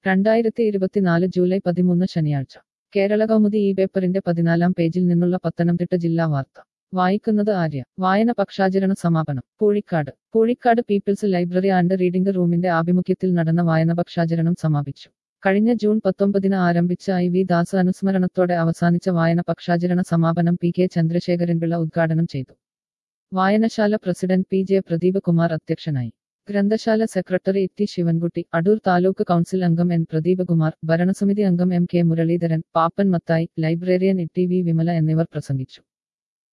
രണ്ടായിരത്തി ഇരുപത്തിനാല് ജൂലൈ പതിമൂന്ന് ശനിയാഴ്ച കേരള കൗമുദി ഈ പേപ്പറിന്റെ പതിനാലാം പേജിൽ നിന്നുള്ള പത്തനംതിട്ട ജില്ലാ വാർത്ത വായിക്കുന്നത് ആര്യ വായന പക്ഷാചരണ സമാപനം Poozhikkad Poozhikkad People's library and reading റൂമിന്റെ ആഭിമുഖ്യത്തിൽ നടന്ന വായന പക്ഷാചരണം സമാപിച്ചു കഴിഞ്ഞ ജൂൺ പത്തൊമ്പതിന് ആരംഭിച്ച ഐ വി ദാസ് അനുസ്മരണത്തോടെ അവസാനിച്ച വായന പക്ഷാചരണ സമാപനം പി കെ ചന്ദ്രശേഖരൻപിള്ള ഉദ്ഘാടനം ചെയ്തു വായനശാല president P J Pradeep Kumar അധ്യക്ഷനായി ഗ്രന്ഥശാല secretary T Sivankutty Adoor taluk council അംഗം എൻ പ്രദീപ് കുമാർ ഭരണസമിതി അംഗം M K Muraleedharan Pappan Mathai librarian T V Vimala എന്നിവർ പ്രസംഗിച്ചു